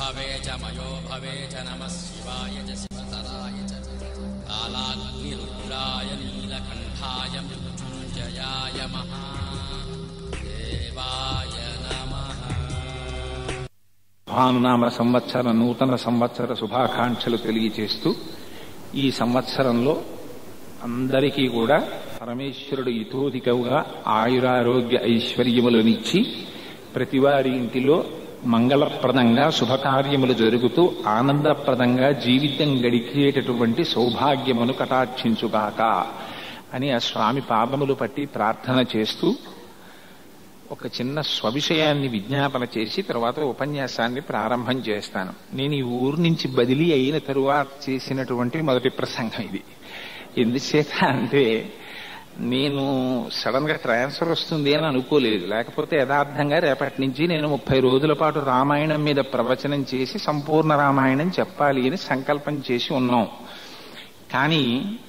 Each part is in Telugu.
भवे च मयो भवे च नमः शिवाय च शिवतराय च कालाग्निरुद्राय नीलकण्ठाय मृत्युञ्जयाय महादेवाय नमः భానునామ సంవత్సర నూతన సంవత్సర శుభాకాంక్షలు తెలియచేస్తూ ఈ సంవత్సరంలో అందరికీ కూడా పరమేశ్వరుడు ఇతోధికవుగా ఆయురారోగ్య ఐశ్వర్యములనిచ్చి ప్రతివారి ఇంటిలో మంగళప్రదంగా శుభకార్యములు జరుగుతూ ఆనందప్రదంగా జీవితం గడిచేటటువంటి సౌభాగ్యమును కటాక్షించుగాక అని ఆ స్వామి పాదములు పట్టి ప్రార్థన చేస్తూ ఒక చిన్న స్వవిషయాన్ని విజ్ఞాపన చేసి తర్వాత ఉపన్యాసాన్ని ప్రారంభం చేస్తాను నేను ఈ ఊరు నుంచి బదిలీ అయిన తరువాత చేసినటువంటి మొదటి ప్రసంగం ఇది ఎందుచేత అంటే నేను సడన్ గా ట్రాన్స్ఫర్ వస్తుంది అని అనుకోలేదు లేకపోతే యథార్థంగా రేపటి నుంచి నేను ముప్పై రోజుల పాటు రామాయణం మీద ప్రవచనం చేసి సంపూర్ణ రామాయణం చెప్పాలి అని సంకల్పం చేసి ఉన్నాం కానీ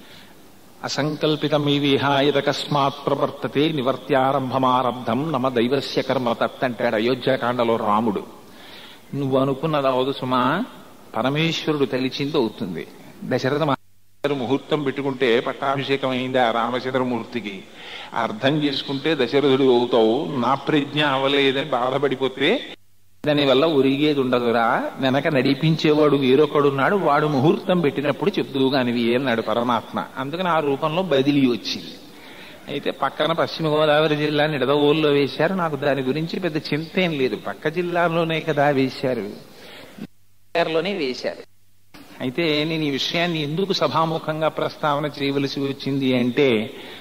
అసంకల్పితమీ విహాయతకస్మాత్ ప్రవర్తతే నివర్త్యారంభమారబ్ధం నమ దైవస్య కర్మ తత్ అంటాడు అయోధ్యాకాండలో రాముడు నువ్వు అనుకున్నది అవదు సుమా పరమేశ్వరుడు తెలిచింది అవుతుంది దశరథ మహారాజు ముహూర్తం పెట్టుకుంటే పట్టాభిషేకం అయింది ఆ రామచంద్రమూర్తికి అర్థం చేసుకుంటే దశరథుడు అవుతావు నా ప్రజ్ఞ అవలేదని బాధపడిపోతే దానివల్ల ఒరిగేది ఉండదురా వెనక నడిపించేవాడు వేరొకడున్నాడు వాడు ముహూర్తం పెట్టినప్పుడు చెప్దువు కానివి అన్నాడు పరమాత్మ అందుకని ఆ రూపంలో బదిలీ వచ్చింది అయితే పక్కన పశ్చిమ గోదావరి జిల్లా నిడదవోల్లో వేశారు నాకు దాని గురించి పెద్ద చింత ఏం లేదు పక్క జిల్లాలోనే కదా వేశారు లోనే వేశారు అయితే నేను ఈ విషయాన్ని ఎందుకు సభాముఖంగా ప్రస్తావన చేయవలసి వచ్చింది అంటే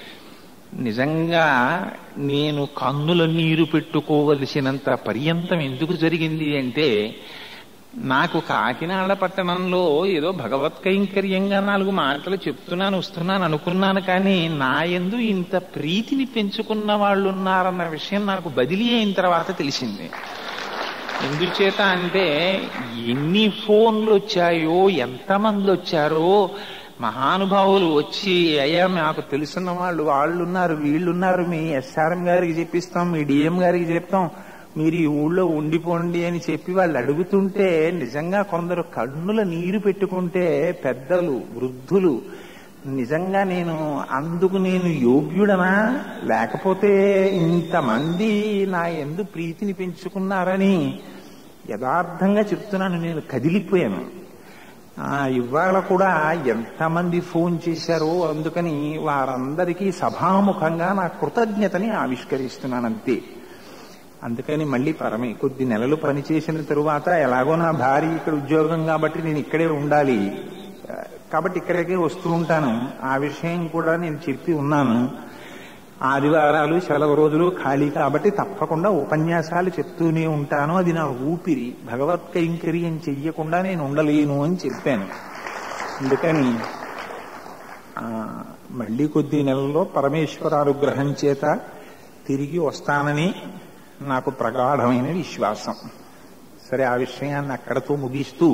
నిజంగా నేను కన్నుల నీరు పెట్టుకోవలసినంత పర్యంతం ఎందుకు జరిగింది అంటే నాకు కాకినాడ పట్టణంలో ఏదో భగవత్ కైంకర్యంగా నాలుగు మాటలు చెప్తున్నాను వస్తున్నాను అనుకున్నాను కానీ నా ఎందు ఇంత ప్రీతిని పెంచుకున్న వాళ్ళు ఉన్నారన్న విషయం నాకు బదిలీ అయిన తర్వాత తెలిసింది ఎందుచేత అంటే ఎన్ని ఫోన్లు వచ్చాయో ఎంతమంది వచ్చారో మహానుభావులు వచ్చి అయ్యా మాకు తెలుసున్న వాళ్ళు వాళ్ళు ఉన్నారు వీళ్ళున్నారు మీ ఎస్ఆర్ఎం గారికి చెప్పిస్తాం మీ డిఎం గారికి చెప్తాం మీరు ఈ ఊళ్ళో ఉండిపోండి అని చెప్పి వాళ్ళు అడుగుతుంటే నిజంగా కొందరు కన్నుల నీరు పెట్టుకుంటే పెద్దలు వృద్ధులు నిజంగా నేను అందుకు నేను యోగ్యుడనా లేకపోతే ఇంతమంది నా ఎందు ప్రీతిని పెంచుకున్నారని యథార్థంగా చెప్తున్నాను నేను కదిలిపోయాను ఆ ఇవాళ కూడా ఎంతమంది ఫోన్ చేశారో అందుకని వారందరికీ సభాముఖంగా నా కృతజ్ఞతని ఆవిష్కరిస్తున్నాను అంతే అందుకని మళ్ళీ పరమే కొద్ది నెలలు పనిచేసిన తరువాత ఎలాగో నా భార్య ఇక్కడ ఉద్యోగం కాబట్టి నేను ఇక్కడే ఉండాలి కాబట్టి ఇక్కడికే వస్తూ ఉంటాను ఆ విషయం కూడా నేను చెప్పి ఉన్నాను ఆదివారాలు సెలవు రోజులు ఖాళీ కాబట్టి తప్పకుండా ఉపన్యాసాలు చెప్తూనే ఉంటాను అది నా ఊపిరి భగవత్ కైంకర్యం చెయ్యకుండా నేను ఉండలేను అని చెప్పాను అందుకని ఆ, మళ్ళీ కొద్ది నెలల్లో పరమేశ్వరానుగ్రహం చేత తిరిగి వస్తానని నాకు ప్రగాఢమైన విశ్వాసం సరే ఆ విషయాన్ని అక్కడతో ముగిస్తూ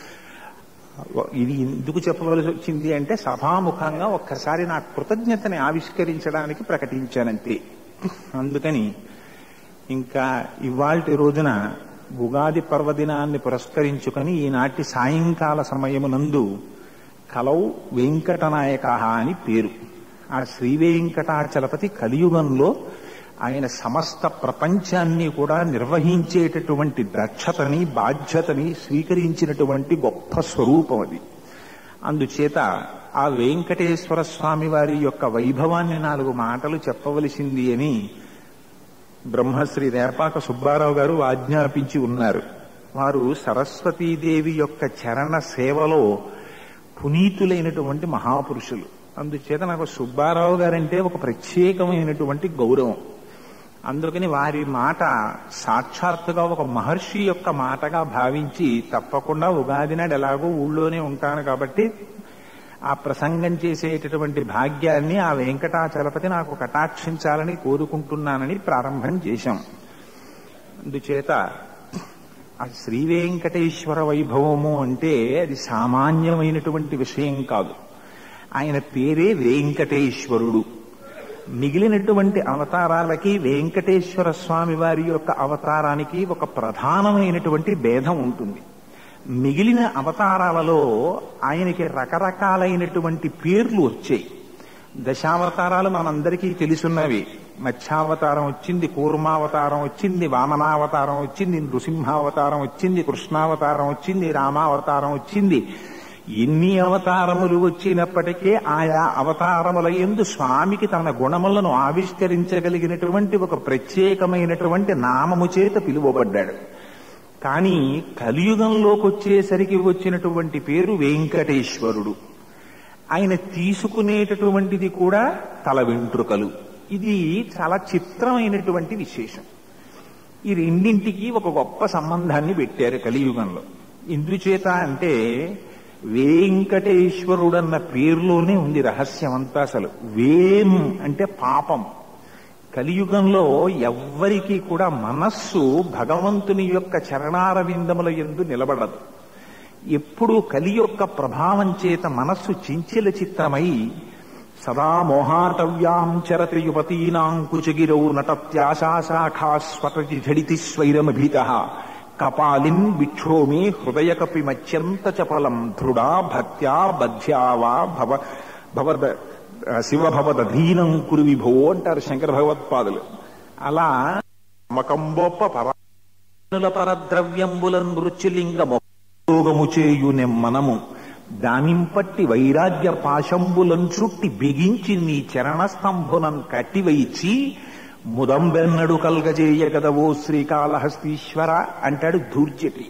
ఇది ఎందుకు చెప్పవలసి వచ్చింది అంటే సభాముఖంగా ఒక్కసారి నా కృతజ్ఞతని ఆవిష్కరించడానికి ప్రకటించానంతే అందుకని ఇంకా ఇవాల్టి రోజున ఉగాది పర్వదినాన్ని పురస్కరించుకొని ఈనాటి సాయంకాల సమయమునందు కలౌ వెంకటనాయక అని పేరు ఆ శ్రీ వెంకటాచలపతి కలియుగంలో ఆయన సమస్త ప్రపంచాన్ని కూడా నిర్వహించేటటువంటి దక్షతని బాధ్యతని స్వీకరించినటువంటి గొప్ప స్వరూపం అది అందుచేత ఆ వెంకటేశ్వర స్వామి వారి యొక్క వైభవాన్ని నాలుగు మాటలు చెప్పవలసింది అని బ్రహ్మశ్రీ రేపాక సుబ్బారావు గారు ఆజ్ఞాపించి ఉన్నారు వారు సరస్వతీదేవి యొక్క చరణ సేవలో పునీతులైనటువంటి మహాపురుషులు అందుచేత నాకు సుబ్బారావు గారంటే ఒక ప్రత్యేకమైనటువంటి గౌరవం అందుకని వారి మాట సాక్షాత్తుగా ఒక మహర్షి యొక్క మాటగా భావించి తప్పకుండా ఉగాది నాడు ఎలాగో ఊళ్ళోనే ఉంటాను కాబట్టి ఆ ప్రసంగం చేసేటటువంటి భాగ్యాన్ని ఆ వెంకటాచలపతి నాకు కటాక్షించాలని కోరుకుంటున్నానని ప్రారంభం చేశాం అందుచేత ఆ శ్రీ వెంకటేశ్వర వైభవము అంటే అది సామాన్యమైనటువంటి విషయం కాదు ఆయన పేరే వెంకటేశ్వరుడు మిగిలినటువంటి అవతారాలకి వెంకటేశ్వర స్వామి వారి యొక్క అవతారానికి ఒక ప్రధానమైనటువంటి భేదం ఉంటుంది మిగిలిన అవతారాలలో ఆయనకి రకరకాలైనటువంటి పేర్లు వచ్చాయి దశావతారాలు మనందరికీ తెలుసున్నవి మత్స్యావతారం వచ్చింది కూర్మావతారం వచ్చింది వామనావతారం వచ్చింది నృసింహావతారం వచ్చింది కృష్ణావతారం వచ్చింది రామావతారం వచ్చింది ఎన్ని అవతారములు వచ్చినప్పటికీ ఆయా అవతారముల ఎందు స్వామికి తన గుణములను ఆవిష్కరించగలిగినటువంటి ఒక ప్రత్యేకమైనటువంటి నామము చేత పిలువబడ్డాడు కానీ కలియుగంలోకి వచ్చేసరికి వచ్చినటువంటి పేరు వెంకటేశ్వరుడు ఆయన తీసుకునేటటువంటిది కూడా తల వెంట్రుకలు ఇది చాలా చిత్రమైనటువంటి విశేషం ఈ రెండింటికి ఒక గొప్ప సంబంధాన్ని పెట్టారు కలియుగంలో ఎందుచేత అంటే వెంకటేశ్వరుడన్న పేరులోనే ఉంది రహస్యం అంతా అసలు వేం అంటే పాపం కలియుగంలో ఎవ్వరికీ కూడా మనస్సు భగవంతుని యొక్క చరణారవిందముల ఎందు నిలబడదు ఎప్పుడు కలి యొక్క ప్రభావం చేత మనస్సు చించల చిత్తమై సదా మోహాటవ్యాం చరతి యువతీనాం కుచగిరౌ నటత్యాశాఖాస్వటతి ఝడితి స్వైరమభిత కపాలిన్ విక్షోమి హృదయ కపి మత్యంత చపలం దృఢా భక్త్యా బధ్యా వా భవ భవద శివభవదధీనం కురు విభో అంటారు శంకర భగవత్పాదులు అలా మకంబొప్ప పరానుల పరద్రవ్యంబులన్ మృత్యులింగ యోగము చేయు నెమ్మనము దానింపట్టి వైరాగ్య పాశంబులం చుట్టి బిగించి నీ చరణస్తంభునం కట్టివైచి ముదంబెన్నడు కల్గజేయ కదవో శ్రీకాళహస్తీశ్వర అంటాడు ధూర్జటి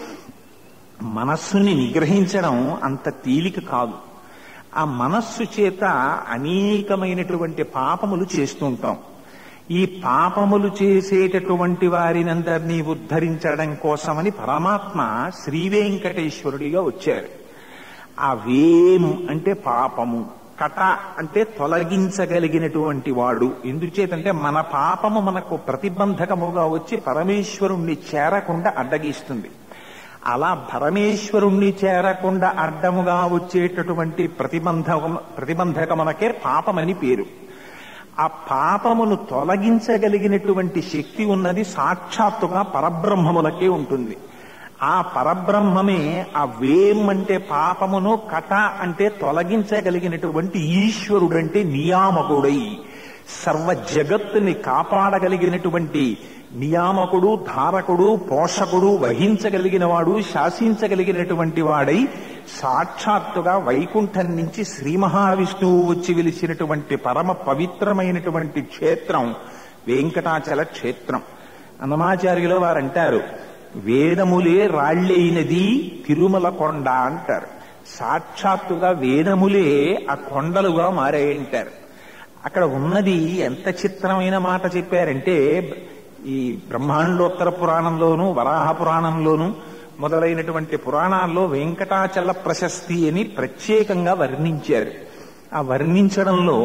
మనస్సుని నిగ్రహించడం అంత తేలిక కాదు ఆ మనస్సు చేత అనేకమైనటువంటి పాపములు చేస్తుంటాం ఈ పాపములు చేసేటటువంటి వారినందరినీ ఉద్ధరించడం కోసమని పరమాత్మ శ్రీ వెంకటేశ్వరుడిగా వచ్చారు ఆ వేము అంటే పాపము కట అంటే తొలగించగలిగినటువంటి వాడు ఎందుచేతంటే మన పాపము మనకు ప్రతిబంధకముగా వచ్చి పరమేశ్వరుణ్ణి చేరకుండా అడ్డగిస్తుంది అలా పరమేశ్వరుణ్ణి చేరకుండా అడ్డముగా వచ్చేటటువంటి ప్రతిబంధకం ప్రతిబంధకమునకే పాపమని పేరు ఆ పాపమును తొలగించగలిగినటువంటి శక్తి ఉన్నది సాక్షాత్తుగా పరబ్రహ్మములకే ఉంటుంది ఆ పరబ్రహ్మమే ఆ వేం అంటే పాపమును కట అంటే తొలగించగలిగినటువంటి ఈశ్వరుడంటే నియామకుడై సర్వ జగత్తుని కాపాడగలిగినటువంటి నియామకుడు ధారకుడు పోషకుడు వహించగలిగిన వాడు శాసించగలిగినటువంటి వాడై సాక్షాత్తుగా వైకుంఠం నుంచి శ్రీ మహావిష్ణువు వచ్చి వెలిసినటువంటి పరమ పవిత్రమైనటువంటి క్షేత్రం వెంకటాచల క్షేత్రం అన్నమాచార్యుల వారు అంటారు వేదములే రాళ్లైనది తిరుమల కొండ అంటారు సాక్షాత్తుగా వేదములే ఆ కొండలుగా మారాయంటారు అక్కడ ఉన్నది ఎంత చిత్రమైన మాట చెప్పారంటే ఈ బ్రహ్మాండోత్తర పురాణంలోను వరాహ పురాణంలోను మొదలైనటువంటి పురాణాల్లో వెంకటాచల ప్రశస్తి అని ప్రత్యేకంగా వర్ణించారు ఆ వర్ణించడంలో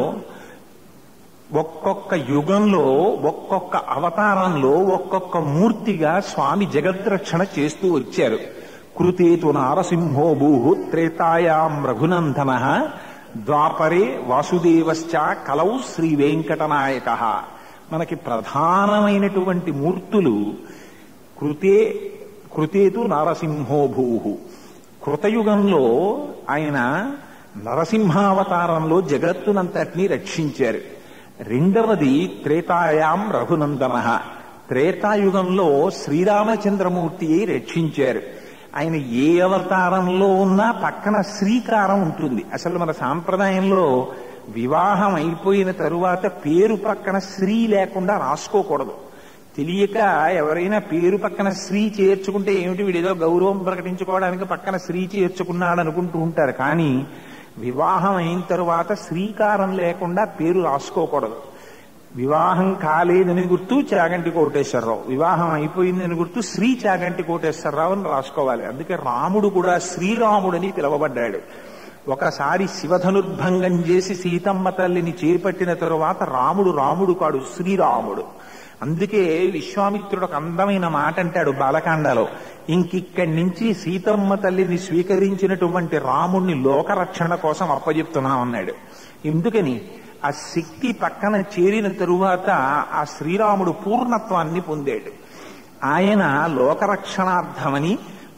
ఒక్కొక్క యుగంలో ఒక్కొక్క అవతారంలో ఒక్కొక్క మూర్తిగా స్వామి జగద్రక్షణ చేస్తూ వచ్చారు కృతేతు నారసింహో భూ త్రేతాయాం రఘునందన ద్వాపరే వాసుదేవశ్చ కలౌ శ్రీ వెంకటనాయక మనకి ప్రధానమైనటువంటి మూర్తులు కృతే కృతేతు నారసింహో భూ కృతయుగంలో ఆయన నరసింహావతారంలో జగత్తునంతటినీ రక్షించారు రెండవది త్రేతాయాం రఘునందన త్రేతాయుగంలో శ్రీరామచంద్రమూర్తి రక్షించారు ఆయన ఏ అవతారంలో ఉన్నా పక్కన శ్రీకారం ఉంటుంది అసలు మన సాంప్రదాయంలో వివాహం అయిపోయిన తరువాత పేరు పక్కన శ్రీ లేకుండా రాసుకోకూడదు తెలియక ఎవరైనా పేరు పక్కన శ్రీ చేర్చుకుంటే ఏమిటి వీడేదో గౌరవం ప్రకటించుకోవడానికి పక్కన శ్రీ చేర్చుకున్నాడు అనుకుంటూ ఉంటారు కానీ వివాహం అయిన తరువాత శ్రీకారం లేకుండా పేరు రాసుకోకూడదు వివాహం కాలేదని గుర్తు చాగంటి కోటేశ్వరరావు వివాహం అయిపోయిందని గుర్తు శ్రీ చాగంటి కోటేశ్వరరావు అని రాసుకోవాలి అందుకే రాముడు కూడా శ్రీరాముడని పిలువబడ్డాడు ఒకసారి శివధనుర్భంగం చేసి సీతమ్మ తల్లిని చేపట్టిన తరువాత రాముడు రాముడు కాడు శ్రీరాముడు అందుకే విశ్వామిత్రుడు ఒక అందమైన మాట అంటాడు బాలకాండలో ఇంకిక్కడి నుంచి సీతమ్మ తల్లిని స్వీకరించినటువంటి రాముణ్ణి లోకరక్షణ కోసం అప్పచెప్తున్నామన్నాడు ఎందుకని ఆ శక్తి పక్కన చేరిన తరువాత ఆ శ్రీరాముడు పూర్ణత్వాన్ని పొందాడు ఆయన లోకరక్షణార్థమని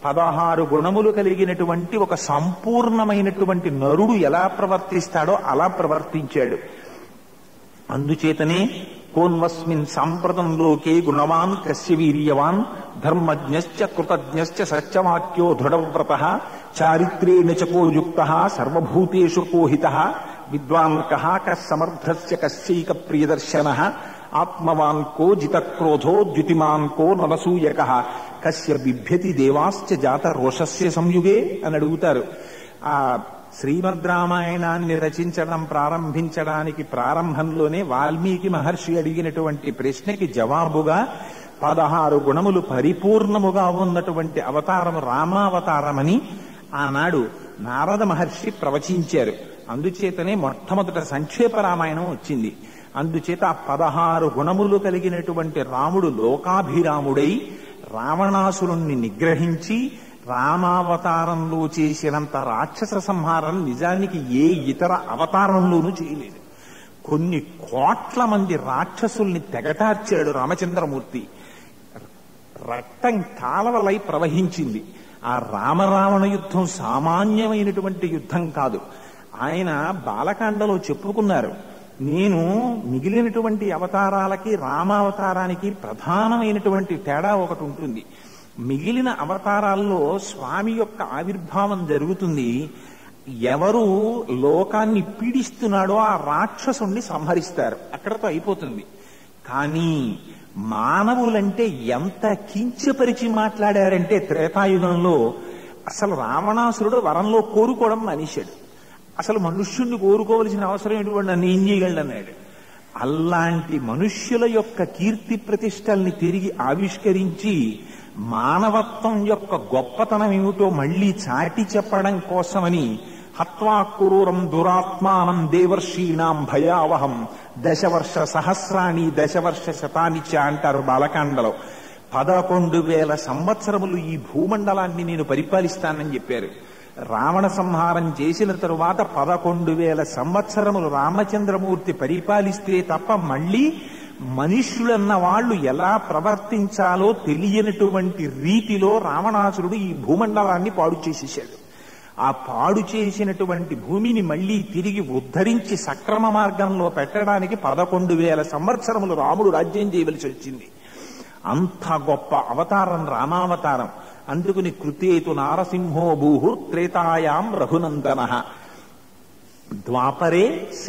పదహారు గుణములు కలిగినటువంటి ఒక సంపూర్ణమైనటువంటి నరుడు ఎలా ప్రవర్తిస్తాడో అలా ప్రవర్తించాడు అందుచేతనే కోన్వస్మిన్ సాంప్రతం లోకే గుణవాన్ కస్య వీర్యవాన్ ధర్మజ్ఞశ్చ కృతజ్ఞశ్చ సత్యవాక్యో దృఢవ్రత చారిత్రేణ చకోయుక్త సర్వభూతేషు కోహిత విద్వాన్ కహ కమర్థస్య కస్యైక ప్రియదర్శన ఆత్మవాన్ కో జితక్రోధో ద్యుతిమాన్ కో నలసూయక కస్య బిభ్యతి దేవాశ్చ జాత రోషస్య సంయుగే అని అడుగుతారు ఆ శ్రీమద్ రామాయణాన్ని రచించడం ప్రారంభించడానికి ప్రారంభంలోనే వాల్మీకి మహర్షి అడిగినటువంటి ప్రశ్నకి జవాబుగా పదహారు గుణములు పరిపూర్ణముగా ఉన్నటువంటి అవతారం రామావతారమని ఆనాడు నారద మహర్షి ప్రవచించారు అందుచేతనే మొట్టమొదట సంక్షేప రామాయణం వచ్చింది అందుచేత ఆ పదహారు గుణములు కలిగినటువంటి రాముడు లోకాభిరాముడై రావణాసురుణ్ణి నిగ్రహించి రామావతారంలో చేసినంత రాక్షస సంహారం నిజానికి ఏ ఇతర అవతారంలోనూ చేయలేదు కొన్ని కోట్ల మంది రాక్షసుల్ని తెగటార్చాడు రామచంద్రమూర్తి రక్తం కాలవలై ప్రవహించింది ఆ రామరావణ యుద్ధం సామాన్యమైనటువంటి యుద్ధం కాదు ఆయన బాలకాండలో చెప్పుకున్నారు నేను మిగిలినటువంటి అవతారాలకి రామావతారానికి ప్రధానమైనటువంటి తేడా ఒకటి ఉంటుంది మిగిలిన అవతారాల్లో స్వామి యొక్క ఆవిర్భావం జరుగుతుంది ఎవరు లోకాన్ని పీడిస్తున్నాడో ఆ రాక్షసుణ్ణి సంహరిస్తారు అక్కడతో అయిపోతుంది కానీ మానవులంటే ఎంత కించపరిచి మాట్లాడారంటే త్రేతాయుగంలో అసలు రావణాసురుడు వరంలో కోరుకోవడం మనిషాడు అసలు మనుష్యుణ్ణి కోరుకోవలసిన అవసరం ఎటువంటి నన్ను ఏం చేయగలడు అన్నాడు అలాంటి మనుష్యుల యొక్క కీర్తి ప్రతిష్టల్ని తిరిగి ఆవిష్కరించి మానవత్వం యొక్క గొప్పతనం ఏమిటో మళ్లీ చాటి చెప్పడం కోసమని హత్వా క్రూరం దురాత్మానం దేవర్షీణాం భయావహం దశవర్ష సహస్రాణి దశవర్ష శతాని చ అంటారు బాలకాండలో పదకొండు వేల సంవత్సరములు ఈ భూమండలాన్ని నేను పరిపాలిస్తానని చెప్పారు రావణ సంహారం చేసిన తరువాత పదకొండు వేల సంవత్సరములు రామచంద్రమూర్తి పరిపాలిస్తే తప్ప మళ్ళీ మనుష్యులన్న వాళ్ళు ఎలా ప్రవర్తించాలో తెలియనటువంటి రీతిలో రావణాసురుడు ఈ భూమండలాన్ని పాడు చేసేశాడు ఆ పాడు చేసినటువంటి భూమిని మళ్లీ తిరిగి ఉద్ధరించి సక్రమ మార్గంలో పెట్టడానికి పదకొండు వేల సంవత్సరములు రాముడు రాజ్యం చేయవలసి వచ్చింది అంత గొప్ప అవతారం రామావతారం అందుకుని కృతేతు నారసింహో భూహు త్రేతాయాం రఘునందన ద్వాపరే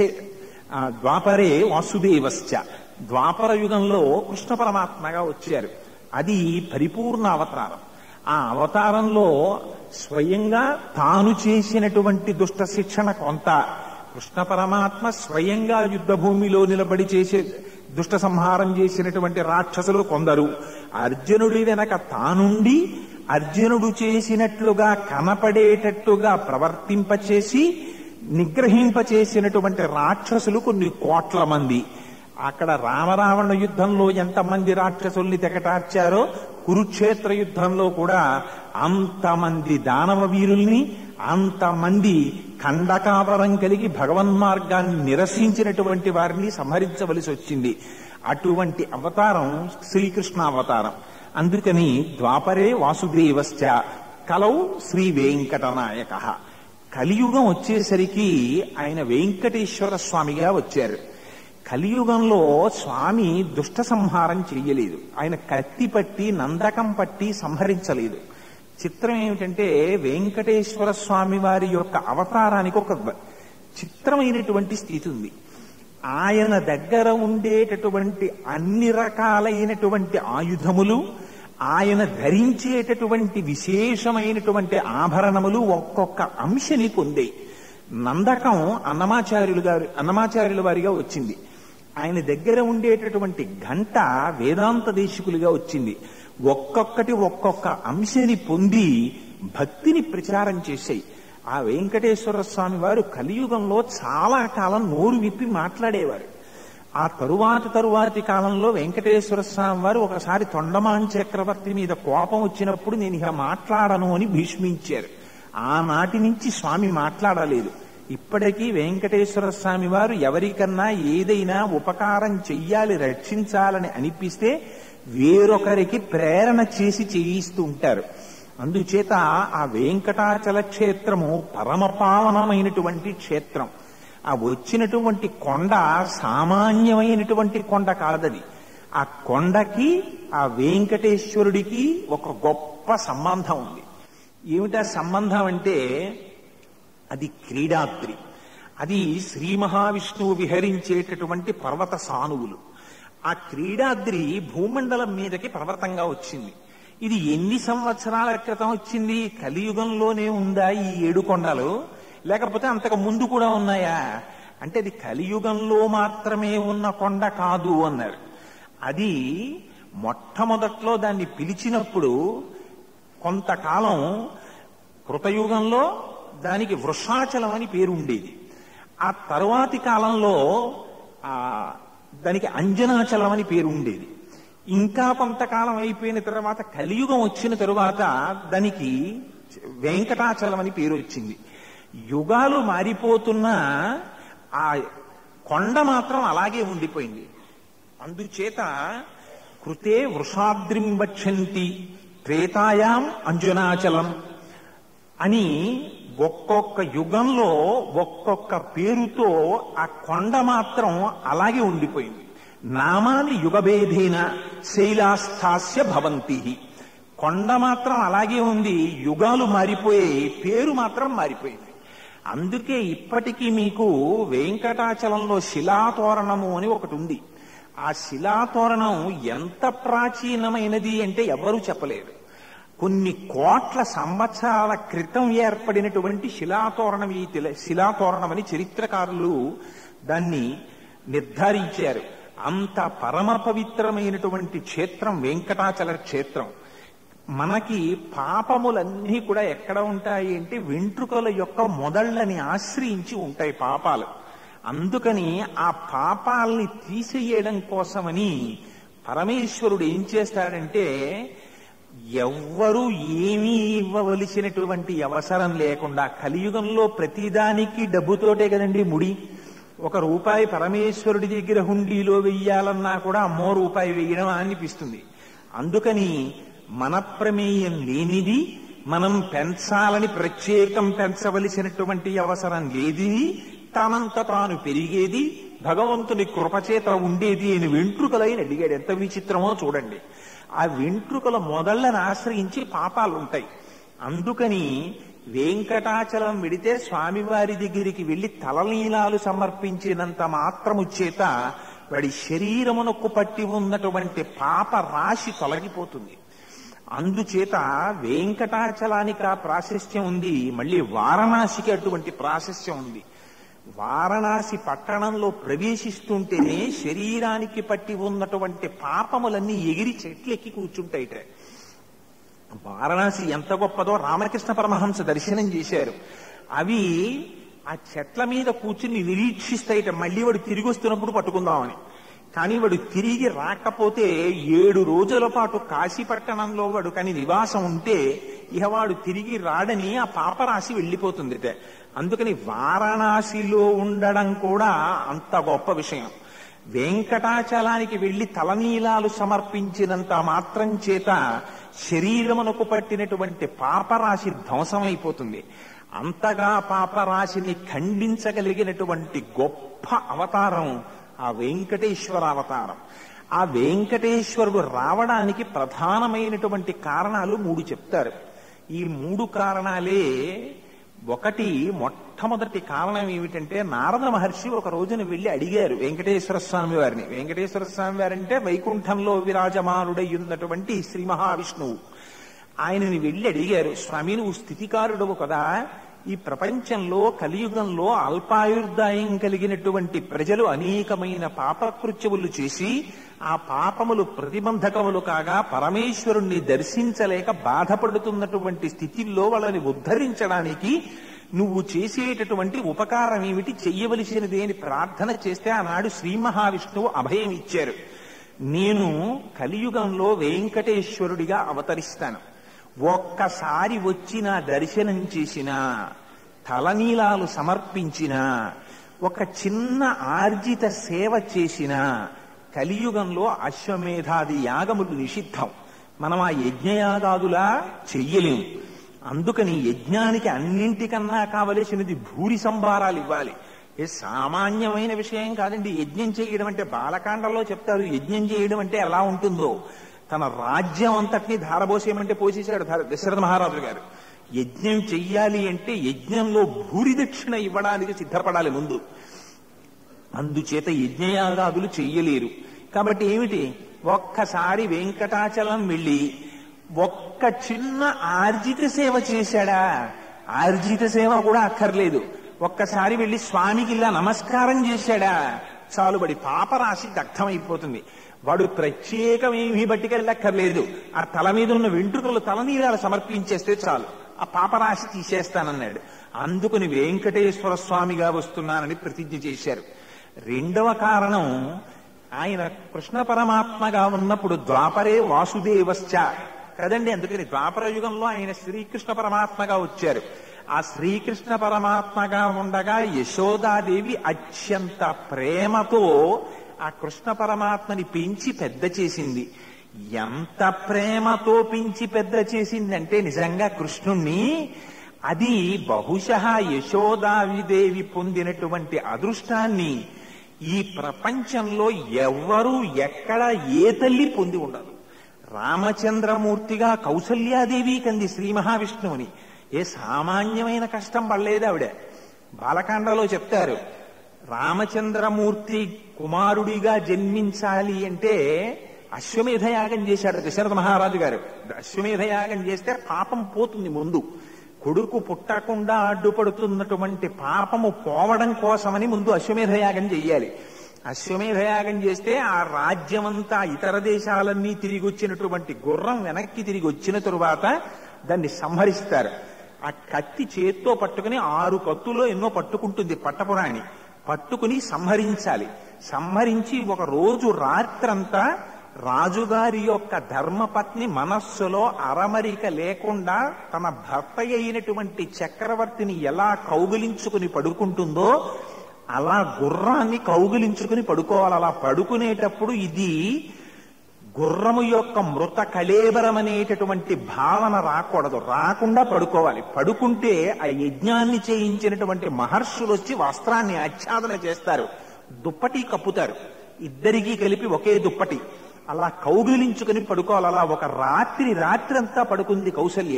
ద్వాపరే వాసుదేవశ్చ ద్వాపర యుగంలో కృష్ణ పరమాత్మగా వచ్చారు అది పరిపూర్ణ అవతారం ఆ అవతారంలో స్వయంగా తాను చేసినటువంటి దుష్ట శిక్షణ కొంత కృష్ణ పరమాత్మ స్వయంగా యుద్ధ భూమిలో నిలబడి చేసే దుష్ట సంహారం చేసినటువంటి రాక్షసులు కొందరు అర్జునుడి వెనక తానుండి అర్జునుడు చేసినట్లుగా కనపడేటట్టుగా ప్రవర్తింపచేసి నిగ్రహింపచేసినటువంటి రాక్షసులు కొన్ని కోట్ల మంది అక్కడ రామరావణ యుద్ధంలో ఎంతమంది రాక్షసుల్ని తెగటార్చారో కురుక్షేత్ర యుద్ధంలో కూడా అంతమంది దానవ వీరుల్ని అంతమంది ఖండకావరం కలిగి భగవన్మార్గాన్ని నిరసించినటువంటి వారిని సంహరించవలసి వచ్చింది అటువంటి అవతారం శ్రీకృష్ణ అవతారం అందుకని ద్వాపరే వాసుదేవశ్చ కలౌ శ్రీ వెంకటనాయక కలియుగం వచ్చేసరికి ఆయన వెంకటేశ్వర స్వామిగా వచ్చారు కలియుగంలో స్వామి దుష్ట సంహారం చెయ్యలేదు ఆయన కత్తి పట్టి నందకం పట్టి సంహరించలేదు చిత్రం ఏమిటంటే వెంకటేశ్వర స్వామి వారి యొక్క అవతారానికి ఒక చిత్రమైనటువంటి స్థితి ఉంది ఆయన దగ్గర ఉండేటటువంటి అన్ని రకాలైనటువంటి ఆయుధములు ఆయన ధరించేటటువంటి విశేషమైనటువంటి ఆభరణములు ఒక్కొక్క అంశని పొందే నందకం అన్నమాచార్యులు గారు అన్నమాచార్యుల వారిగా వచ్చింది ఆయన దగ్గర ఉండేటటువంటి గంట వేదాంత దేశికులుగా వచ్చింది ఒక్కొక్కటి ఒక్కొక్క అంశని పొంది భక్తిని ప్రచారం చేశాయి ఆ వెంకటేశ్వర స్వామి వారు కలియుగంలో చాలా కాలం నోరు విప్పి మాట్లాడేవారు ఆ తరువాత తరువాతి కాలంలో వెంకటేశ్వర స్వామి వారు ఒకసారి తొండమాన్ చక్రవర్తి మీద కోపం వచ్చినప్పుడు నేను ఇక మాట్లాడను అని భీష్మించారు ఆనాటి నుంచి స్వామి మాట్లాడలేదు ఇప్పటికీ వెంకటేశ్వర స్వామి వారు ఎవరికన్నా ఏదైనా ఉపకారం చెయ్యాలి రక్షించాలని అనిపిస్తే వేరొకరికి ప్రేరణ చేసి చేయిస్తూ ఉంటారు అందుచేత ఆ వెంకటాచల క్షేత్రము పరమ పావనమైనటువంటి క్షేత్రం ఆ వచ్చినటువంటి కొండ సామాన్యమైనటువంటి కొండ కాదది ఆ కొండకి ఆ వెంకటేశ్వరుడికి ఒక గొప్ప సంబంధం ఉంది ఏమిటా సంబంధం అంటే అది క్రీడాద్రి అది శ్రీ మహావిష్ణువు విహరించేటటువంటి పర్వత సానువులు ఆ క్రీడాద్రి భూమండలం మీదకి పర్వతంగా వచ్చింది ఇది ఎన్ని సంవత్సరాల క్రితం వచ్చింది కలియుగంలోనే ఉందా ఈ ఏడు కొండలు లేకపోతే అంతకు ముందు కూడా ఉన్నాయా అంటే అది కలియుగంలో మాత్రమే ఉన్న కొండ కాదు అన్నారు అది మొట్టమొదట్లో దాన్ని పిలిచినప్పుడు కొంతకాలం కృతయుగంలో దానికి వృషాచలం అని పేరు ఉండేది ఆ తరువాతి కాలంలో ఆ దానికి అంజనాచలం అని పేరు ఉండేది ఇంకా కొంతకాలం అయిపోయిన తర్వాత కలియుగం వచ్చిన తరువాత దానికి వెంకటాచలం అని పేరు వచ్చింది యుగాలు మారిపోతున్నా ఆ కొండ మాత్రం అలాగే ఉండిపోయింది అందుచేత కృతే వృషాద్రిం వక్షంతి త్రేతాయాం అంజనాచలం అని ఒక్కొక్క యుగంలో ఒక్కొక్క పేరుతో ఆ కొండ మాత్రం అలాగే ఉండిపోయింది నామాని యుగభేదేన శైలాస్థాస్య భవంతి కొండ మాత్రం అలాగే ఉంది యుగాలు మారిపోయాయి పేరు మాత్రం మారిపోయింది అందుకే ఇప్పటికీ మీకు వెంకటాచలంలో శిలాతోరణము అని ఒకటి ఉంది ఆ శిలాతోరణం ఎంత ప్రాచీనమైనది అంటే ఎవరూ చెప్పలేరు కొన్ని కోట్ల సంవత్సరాల క్రితం ఏర్పడినటువంటి శిలాతోరణం ఈ తెల- శిలాతోరణం అని చరిత్రకారులు దాన్ని నిర్ధారించారు అంత పరమ పవిత్రమైనటువంటి క్షేత్రం వెంకటాచల క్షేత్రం మనకి పాపములన్నీ కూడా ఎక్కడ ఉంటాయి అంటే వెంట్రుకల యొక్క మొదళ్ళని ఆశ్రయించి ఉంటాయి పాపాలు అందుకని ఆ పాపాలని తీసేయడం కోసమని పరమేశ్వరుడు ఏం చేస్తాడంటే ఎవ్వరూ ఏమీ ఇవ్వవలసినటువంటి అవసరం లేకుండా కలియుగంలో ప్రతిదానికి డబ్బుతోటే కదండి ముడి ఒక రూపాయి పరమేశ్వరుడి దగ్గర హుండీలో వెయ్యాలన్నా కూడా అమ్మో రూపాయి వెయ్యడం అనిపిస్తుంది అందుకని మన ప్రమేయం లేనిది మనం పెంచాలని ప్రత్యేకం పెంచవలసినటువంటి అవసరం లేది తనంత తాను పెరిగేది భగవంతుని కృపచేత ఉండేది అని వెంట్రుకలైన అడిగాడు ఎంత విచిత్రమో చూడండి ఆ వెంట్రుకల మొదళ్ళను ఆశ్రయించి పాపాలు ఉంటాయి అందుకని వెంకటాచలం వెడితే స్వామివారి దగ్గరికి వెళ్లి తలనీలాలు సమర్పించినంత మాత్రము చేత వాడి శరీరమునకు పట్టి ఉన్నటువంటి పాప రాశి తొలగిపోతుంది అందుచేత వెంకటాచలానికి ఆ ప్రాశస్త్యం ఉంది మళ్ళీ వారణాసికి అటువంటి ప్రాశస్త్యం ఉంది వారణాసి పట్టణంలో ప్రవేశిస్తుంటేనే శరీరానికి పట్టి ఉన్నటువంటి పాపములన్నీ ఎగిరి చెట్లెక్కి కూర్చుంటాయిట వారణాసి ఎంత గొప్పదో రామకృష్ణ పరమహంస దర్శనం చేశారు అవి ఆ చెట్ల మీద కూర్చుని నిరీక్షిస్తాయిట మళ్ళీ వాడు తిరిగి వస్తున్నప్పుడు పట్టుకుందామని కానీ వాడు తిరిగి రాకపోతే ఏడు రోజుల పాటు కాశీపట్టణంలో వాడు కానీ నివాసం ఉంటే ఇక వాడు తిరిగి రాడని ఆ పాపరాశి వెళ్ళిపోతుంది అందుకని వారణాసిలో ఉండడం కూడా అంత గొప్ప విషయం వెంకటాచలానికి వెళ్లి తలనీలాలు సమర్పించినంత మాత్రం చేత శరీరమునకు పట్టినటువంటి పాపరాశి ధ్వంసమైపోతుంది అంతగా పాపరాశిని ఖండించగలిగినటువంటి గొప్ప అవతారం ఆ వెంకటేశ్వర అవతారం ఆ వెంకటేశ్వరుడు రావడానికి ప్రధానమైనటువంటి కారణాలు మూడు చెప్తారు ఈ మూడు కారణాలే ఒకటి మొట్టమొదటి కారణం ఏమిటంటే నారద మహర్షి ఒక రోజున వెళ్లి అడిగారు వెంకటేశ్వర స్వామి వారిని వెంకటేశ్వర స్వామి వారంటే వైకుంఠంలో విరాజమానుడై ఉన్నటువంటి శ్రీ మహావిష్ణువు ఆయనని వెళ్లి అడిగారు స్వామి నువ్వు స్థితికారుడవు కదా ఈ ప్రపంచంలో కలియుగంలో అల్పాయుర్దాయం కలిగినటువంటి ప్రజలు అనేకమైన పాపకృత్యములు చేసి ఆ పాపములు ప్రతిబంధకములు కాగా పరమేశ్వరుణ్ణి దర్శించలేక బాధపడుతున్నటువంటి స్థితిల్లో వాళ్ళని ఉద్ధరించడానికి నువ్వు చేసేటటువంటి ఉపకారం ఏమిటి చెయ్యవలసినది అని ప్రార్థన చేస్తే ఆనాడు శ్రీ మహావిష్ణువు అభయం ఇచ్చారు నేను కలియుగంలో వెంకటేశ్వరుడిగా అవతరిస్తాను ఒక్కసారి వచ్చి నా దర్శనం చేసినా తలనీలాలు సమర్పించినా ఒక చిన్న ఆర్జిత సేవ చేసినా కలియుగంలో అశ్వమేధాది యాగములు నిషిద్ధం మనం ఆ యజ్ఞయాగాదులా చెయ్యలేం అందుకని యజ్ఞానికి అన్నింటికన్నా కావలసినది భూరి సంభారాలు ఇవ్వాలి ఏ సామాన్యమైన విషయం కాదండి యజ్ఞం చేయడం అంటే బాలకాండలో చెప్తారు యజ్ఞం చేయడం అంటే ఎలా ఉంటుందో తన రాజ్యం అంతటినీ ధారపోసేయమంటే పోసేశాడు ధార- దశరథ మహారాజు గారు యజ్ఞం చెయ్యాలి అంటే యజ్ఞంలో భూరి దక్షిణ ఇవ్వడానికి సిద్ధపడాలి ముందు అందుచేత యజ్ఞయాగాదులు చెయ్యలేరు కాబట్టి ఏమిటి ఒక్కసారి వెంకటాచలం వెళ్ళి ఒక్క చిన్న ఆర్జిత సేవ చేశాడా ఆర్జిత సేవ కూడా అక్కర్లేదు ఒక్కసారి వెళ్ళి స్వామికి ఇలా నమస్కారం చేశాడా చాలుబడి పాపరాశి దగ్ధమైపోతుంది వాడు ప్రత్యేకమేమీ బట్టికెళ్ళక్కర్లేదు ఆ తల మీద ఉన్న వెంట్రుకలు తలనీరాలు సమర్పించేస్తే చాలు ఆ పాపరాశి తీసేస్తానన్నాడు అందుకుని వెంకటేశ్వర స్వామిగా వస్తున్నానని ప్రతిజ్ఞ చేశారు రెండవ కారణం ఆయన కృష్ణ పరమాత్మగా ఉన్నప్పుడు ద్వాపరే వాసుదేవశ్చ కదండి అందుకని ద్వాపర యుగంలో ఆయన శ్రీకృష్ణ పరమాత్మగా వచ్చారు ఆ శ్రీకృష్ణ పరమాత్మగా ఉండగా యశోదాదేవి అత్యంత ప్రేమతో ఆ కృష్ణ పరమాత్మని పెంచి పెద్ద చేసింది ఎంత ప్రేమతో పెంచి పెద్ద చేసిందంటే నిజంగా కృష్ణుణ్ణి అది బహుశ యశోదావిదేవి పొందినటువంటి అదృష్టాన్ని ఈ ప్రపంచంలో ఎవ్వరూ ఎక్కడ ఏ తల్లి పొంది ఉండదు రామచంద్రమూర్తిగా కౌసల్యాదేవి కంది శ్రీ మహావిష్ణువుని ఏ సామాన్యమైన కష్టం పడలేదు ఆవిడ బాలకాండలో చెప్తారు రామచంద్రమూర్తి కుమారుడిగా జన్మించాలి అంటే అశ్వమేధ యాగం చేశాడు దశరథ మహారాజు గారు అశ్వమేధ యాగం చేస్తే పాపం పోతుంది ముందు కొడుకు పుట్టకుండా అడ్డుపడుతున్నటువంటి పాపము పోవడం కోసమని ముందు అశ్వమేధ యాగం చెయ్యాలి అశ్వమేధ యాగం చేస్తే ఆ రాజ్యమంతా ఇతర దేశాలన్నీ తిరిగి వచ్చినటువంటి గుర్రం వెనక్కి తిరిగి వచ్చిన తరువాత దాన్ని సంహరిస్తారు ఆ కత్తి చేత్తో పట్టుకుని ఆరు కత్తులో ఎన్నో పట్టుకుంటుంది పట్టపురాణి పట్టుకుని సంహరించాలి సంహరించి ఒక రోజు రాత్రంతా రాజుగారి యొక్క ధర్మపత్ని మనస్సులో అరమరిక లేకుండా తన భర్త అయినటువంటి చక్రవర్తిని ఎలా కౌగిలించుకుని పడుకుంటుందో అలా గుర్రాన్ని కౌగిలించుకుని పడుకోవాలి అలా పడుకునేటప్పుడు ఇది గుర్రము యొక్క మృత కళేబరం అనేటటువంటి భావన రాకూడదు రాకుండా పడుకోవాలి పడుకుంటే ఆ యజ్ఞాన్ని చేయించినటువంటి మహర్షులు వచ్చి వస్త్రాన్ని ఆచ్ఛాదన చేస్తారు దుప్పటి కప్పుతారు ఇద్దరికీ కలిపి ఒకే దుప్పటి అలా కౌగిలించుకుని పడుకోవాలి అలా ఒక రాత్రి రాత్రి అంతా పడుకుంది కౌసల్య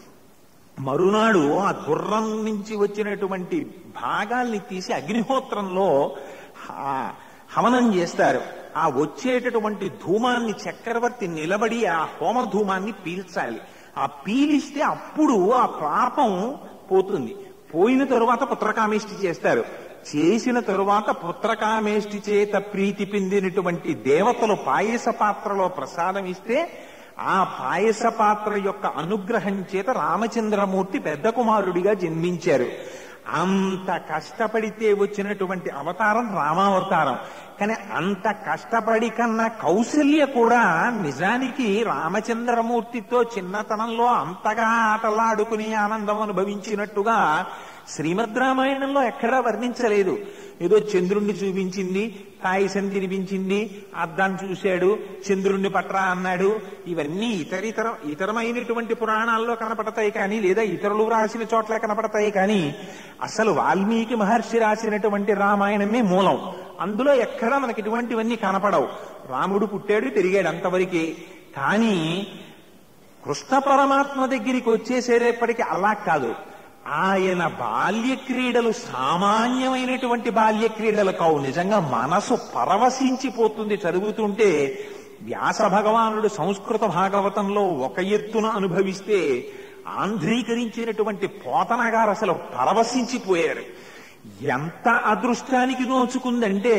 మరునాడు ఆ గుర్రం నుంచి వచ్చినటువంటి భాగాల్ని తీసి అగ్నిహోత్రంలో హ- హవనం చేస్తారు ఆ వచ్చేటటువంటి ధూమాన్ని చక్రవర్తి నిలబడి ఆ హోమ ధూమాన్ని పీల్చాలి ఆ పీలిస్తే అప్పుడు ఆ పాపం పోతుంది పోయిన తరువాత పుత్రకామేష్టి చేస్తారు చేసిన తరువాత పుత్రకామేష్టి చేత ప్రీతి పొందినటువంటి దేవతలు పాయస పాత్రలో ప్రసాదం ఇస్తే ఆ పాయస పాత్ర యొక్క అనుగ్రహం చేత రామచంద్రమూర్తి పెద్ద కుమారుడిగా జన్మించారు అంత కష్టపడితే వచ్చినటువంటి అవతారం రామావతారం కానీ అంత కష్టపడి కన్నా కౌశల్య కూడా నిజానికి రామచంద్రమూర్తితో చిన్నతనంలో అంతగా ఆటలాడుకుని ఆనందం అనుభవించినట్టుగా శ్రీమద్ రామాయణంలో ఎక్కడా వర్ణించలేదు ఏదో చంద్రుణ్ణి చూపించింది పాయసం తినిపించింది అద్దాన్ని చూశాడు చంద్రుణ్ణి పట్రా అన్నాడు ఇవన్నీ ఇతర ఇతర ఇతరమైనటువంటి పురాణాల్లో కనపడతాయి కానీ లేదా ఇతరులు రాసిన చోట్ల కనపడతాయి కానీ అసలు వాల్మీకి మహర్షి రాసినటువంటి రామాయణమే మూలం అందులో ఎక్కడా మనకి ఇటువంటివన్నీ కనపడవు రాముడు పుట్టాడు తిరిగాడు అంతవరకే కానీ కృష్ణ పరమాత్మ దగ్గరికి వచ్చేసేటప్పటికి అలా కాదు ఆయన బాల్య క్రీడలు సామాన్యమైనటువంటి బాల్య క్రీడలు కావు నిజంగా మనసు పరవశించిపోతుంది చదువుతుంటే వ్యాస భగవానుడు సంస్కృత భాగవతంలో ఒక ఎత్తున అనుభవిస్తే ఆంధ్రీకరించినటువంటి పోతన గారు అసలు పరవశించిపోయారు ఎంత అదృష్టానికి నోచుకుందంటే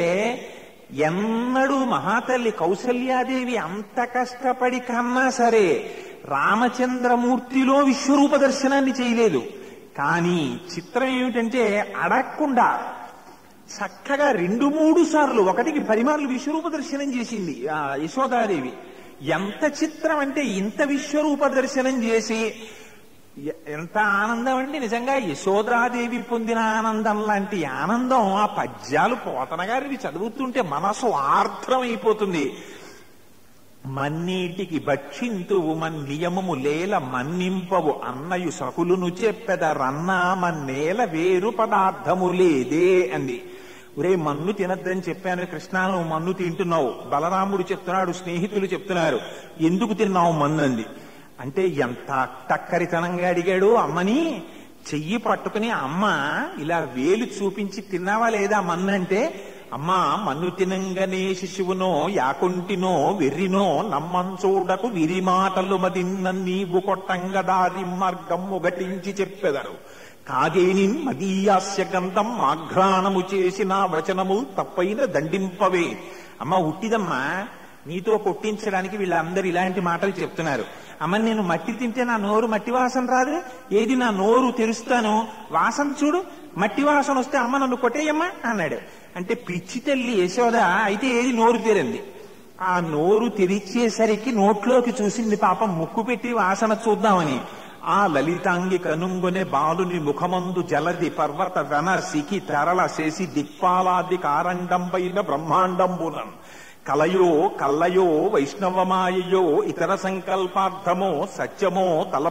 ఎన్నడూ మహాతల్లి కౌసల్యాదేవి అంత కష్టపడి కన్నా సరే రామచంద్రమూర్తిలో విశ్వరూప దర్శనాన్ని చేయలేదు కానీ చిత్రం ఏమిటంటే అడగకుండా చక్కగా రెండు మూడు సార్లు ఒకటికి పరిమార్లు విశ్వరూప దర్శనం చేసింది ఆ యశోదాదేవి ఎంత చిత్రం అంటే ఇంత విశ్వరూప దర్శనం చేసి ఎ- ఎంత ఆనందం అండి నిజంగా యశోదాదేవి పొందిన ఆనందం లాంటి ఆనందం ఆ పద్యాలు పోతన గారివి చదువుతుంటే మనసు ఆర్ద్రమైపోతుంది మన్నీటికి భక్షింతువు మన్నియమము లేల మన్నింపవు అన్నయు సకులును చెప్పెద రన్నా మన్నేల వేరు పదార్థము లేదే అంది ఒరే మన్ను తినద్దని చెప్పాను కృష్ణ నువ్వు మన్ను తింటున్నావు బలరాముడు చెప్తున్నాడు స్నేహితులు చెప్తున్నారు ఎందుకు తిన్నావు మన్ను అంది అంటే ఎంత టక్కరితనంగా అడిగాడు అమ్మని చెయ్యి పట్టుకుని అమ్మ ఇలా వేలు చూపించి తిన్నావా లేదా మన్ను అంటే అమ్మా మన్ను తినంగనే శిశువునో యాకుంటినో వెర్రినో నమ్మంచూడకు విరి మాటలు మదిన్న నీవు కొట్టంగ దారి మార్గం ఒకటించి చెప్పెదరు కాగేని మదీయాస్య గంధం ఆఘ్రాణము చేసిన వచనము తప్పైన దండింపవే అమ్మ ఉట్టిదమ్మా నీతో కొట్టించడానికి వీళ్ళందరూ ఇలాంటి మాటలు చెప్తున్నారు అమ్మ నేను మట్టి తింటే నా నోరు మట్టి వాసన రాదు ఏది నా నోరు తెరుస్తాను వాసన చూడు మట్టి వాసన వస్తే అమ్మ నన్ను కొట్టేయమ్మా అన్నాడు అంటే పిచ్చి తల్లి యశోద అయితే ఏది నోరు తెరింది ఆ నోరు తెరిచేసరికి నోట్లోకి చూసింది పాపం ముక్కు పెట్టి వాసన చూద్దామని ఆ లలితాంగి కనుంగొనే బాలుని ముఖమందు జలది పర్వత వెన సికి తెరల చేసి దిక్పాలాది కారండంపైన బ్రహ్మాండంబునం కలయో కల్లయో వైష్ణవమాయయో ఇతర సంకల్పార్థమో సత్యమో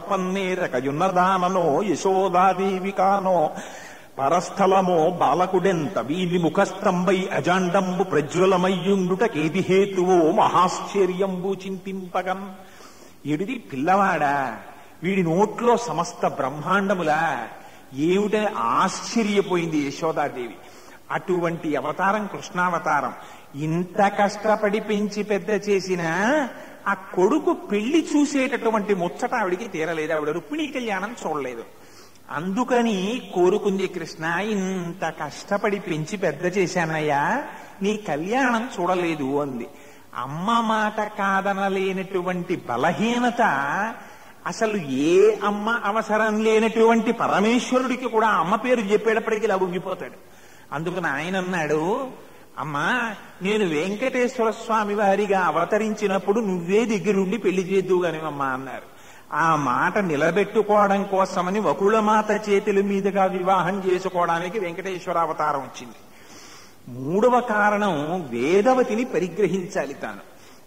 తలపన్నేరకయున్నదాననో యశోదాదేవికానో పరస్థలమో బాలకుడెంత వీని ముఖస్తంభై అజాండంబు ప్రజ్వలమయ్యుండుటకేది హేతువో మహాశ్చర్యంబు చింతింపగన్ ఎడిది పిల్లవాడా వీడి నోట్లో సమస్త బ్రహ్మాండములా ఏమిటని ఆశ్చర్యపోయింది యశోదాదేవి అటువంటి అవతారం కృష్ణావతారం ఇంత కష్టపడి పెంచి పెద్ద చేసిన ఆ కొడుకు పెళ్లి చూసేటటువంటి ముచ్చట ఆవిడికి తీరలేదు ఆవిడ రుక్మిణీ కళ్యాణం చూడలేదు అందుకని కోరుకుంది కృష్ణ ఇంత కష్టపడి పెంచి పెద్ద చేశానయ్యా నీ కళ్యాణం చూడలేదు అంది అమ్మ మాట కాదనలేనటువంటి బలహీనత అసలు ఏ అమ్మ అవసరం లేనటువంటి పరమేశ్వరుడికి కూడా అమ్మ పేరు చెప్పేటప్పటికి ఇలా ఉంగిపోతాడు అందుకని ఆయన అన్నాడు అమ్మా నేను వెంకటేశ్వర స్వామి వారిగా అవతరించినప్పుడు నువ్వే దగ్గరుండి పెళ్లి చేద్దువు గానివమ్మా అన్నారు ఆ మాట నిలబెట్టుకోవడం కోసమని వకుళమాత చేతుల మీదుగా వివాహం చేసుకోవడానికి వెంకటేశ్వర అవతారం వచ్చింది మూడవ కారణం వేదవతిని పరిగ్రహించాలి తాను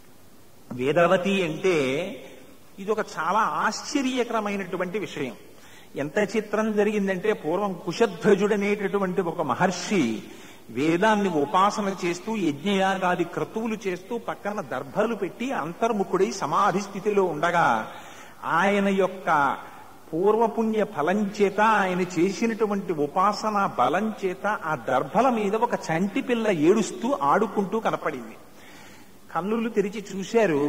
వేదవతి అంటే ఇది ఒక చాలా ఆశ్చర్యకరమైనటువంటి విషయం ఎంత చిత్రం జరిగిందంటే పూర్వం కుశధ్వజుడనేటటువంటి ఒక మహర్షి వేదాన్ని ఉపాసన చేస్తూ యజ్ఞయాగాది క్రతువులు చేస్తూ పక్కన దర్భలు పెట్టి అంతర్ముఖుడై సమాధి స్థితిలో ఉండగా ఆయన యొక్క పూర్వపుణ్య ఫలం చేత ఆయన చేసినటువంటి ఉపాసన బలం చేత ఆ దర్భల మీద ఒక చంటి పిల్ల ఏడుస్తూ ఆడుకుంటూ కనపడింది కన్నులు తెరిచి చూశారు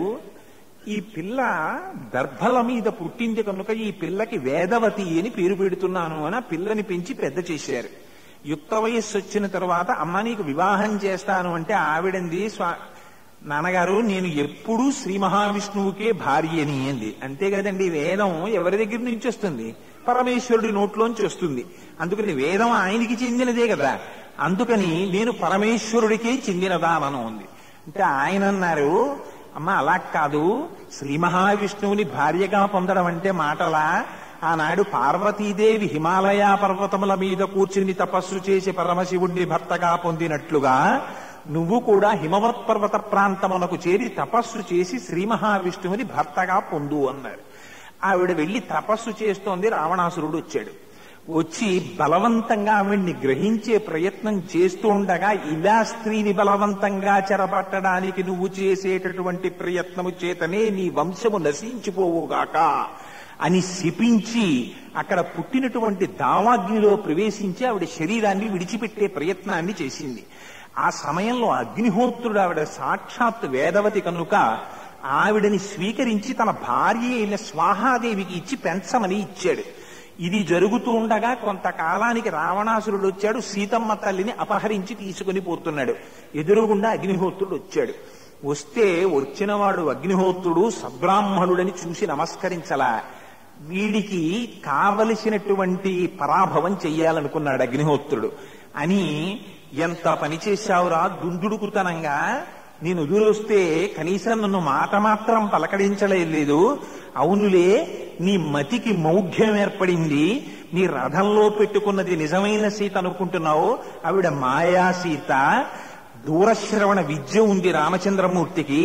ఈ పిల్ల దర్భల మీద పుట్టింది కనుక ఈ పిల్లకి వేదవతి అని పేరు పెడుతున్నాను అని ఆ పిల్లని పెంచి పెద్ద చేశారు యుక్త వయస్సు వచ్చిన తర్వాత అమ్మ నీకు వివాహం చేస్తాను అంటే ఆవిడంది స్వా నాన్నగారు నేను ఎప్పుడూ శ్రీ మహావిష్ణువుకే భార్యని అంది అంతే కదండి వేదం ఎవరి దగ్గర నుంచి వస్తుంది పరమేశ్వరుడి నోట్లోంచి వస్తుంది అందుకని వేదం ఆయనకి చెందినదే కదా అందుకని నేను పరమేశ్వరుడికే చెందినదానను ఉంది అంటే ఆయన అన్నారు అమ్మ అలా కాదు శ్రీ మహావిష్ణువుని భార్యగా పొందడం అంటే మాటలా ఆనాడు పార్వతీదేవి హిమాలయ పర్వతముల మీద కూర్చుని తపస్సు చేసి పరమశివుణ్ణి భర్తగా పొందినట్లుగా నువ్వు కూడా హిమవత్ పర్వత ప్రాంతమునకు చేరి తపస్సు చేసి శ్రీ మహావిష్ణువుని భర్తగా పొందు అన్నారు ఆవిడ వెళ్లి తపస్సు చేస్తోంది రావణాసురుడు వచ్చాడు వచ్చి బలవంతంగా ఆవిడ్ని గ్రహించే ప్రయత్నం చేస్తూ ఉండగా ఇలా స్త్రీని బలవంతంగా చెరపట్టడానికి నువ్వు చేసేటటువంటి ప్రయత్నము చేతనే నీ వంశము నశించిపోవుగాక అని శపించి అక్కడ పుట్టినటువంటి దావాగ్నిలో ప్రవేశించి ఆవిడ శరీరాన్ని విడిచిపెట్టే ప్రయత్నాన్ని చేసింది ఆ సమయంలో అగ్నిహోత్రుడు ఆవిడ సాక్షాత్ వేదవతి కనుక ఆవిడని స్వీకరించి తన భార్య అయిన స్వాహాదేవికి ఇచ్చి పెంచమని ఇచ్చాడు ఇది జరుగుతూ ఉండగా కొంతకాలానికి రావణాసురుడు వచ్చాడు సీతమ్మ తల్లిని అపహరించి తీసుకుని పోతున్నాడు ఎదురుగుండా అగ్నిహోత్రుడు వచ్చాడు వస్తే వచ్చినవాడు అగ్నిహోత్రుడు సద్బ్రాహ్మణుడని చూసి నమస్కరించలా వీడికి కావలసినటువంటి పరాభవం చెయ్యాలనుకున్నాడు అగ్నిహోత్రుడు అని ఎంత పని చేశావురా దుందుడుకుతనంగా నేను ఎదురొస్తే కనీసం నన్ను మాట మాత్రం పలకడించలేదు అవునులే నీ మతికి మౌఢ్యం ఏర్పడింది నీ రథంలో పెట్టుకున్నది నిజమైన సీత అనుకుంటున్నావు ఆవిడ మాయా సీత దూరశ్రవణ విద్య ఉంది రామచంద్రమూర్తికి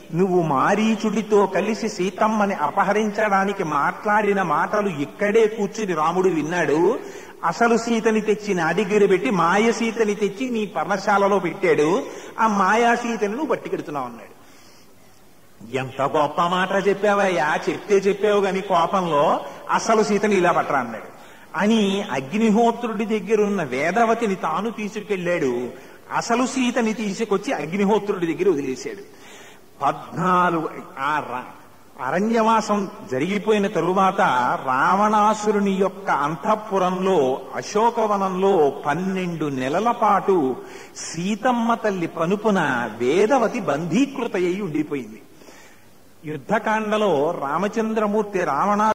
నువ్వు మారీచుడితో కలిసి సీతమ్మని అపహరించడానికి మాట్లాడిన మాటలు ఇక్కడే కూర్చుని రాముడు విన్నాడు అసలు సీతని తెచ్చి నా దగ్గర పెట్టి మాయ సీతని తెచ్చి నీ పర్ణశాలలో పెట్టాడు ఆ మాయా సీతని నువ్వు పట్టుకెడుతున్నావు అన్నాడు ఎంత గొప్ప మాట చెప్పావయ్యా చెప్తే చెప్పావు గాని కోపంలో అసలు సీతని ఇలా పట్టరా అన్నాడు అని అగ్నిహోత్రుడి దగ్గర ఉన్న వేదవతిని తాను తీసుకెళ్లాడు అసలు సీతని తీసుకొచ్చి అగ్నిహోత్రుడి దగ్గర వదిలేశాడు పద్నాలుగు ఆ ర- అరణ్యవాసం జరిగిపోయిన తరువాత రావణాసురుని యొక్క అంతఃపురంలో అశోకవనంలో పన్నెండు నెలల పాటు సీతమ్మ తల్లి పనుపున వేదవతి బంధీకృత అయి ఉండిపోయింది యుద్ధకాండలో రామచంద్రమూర్తి రావణ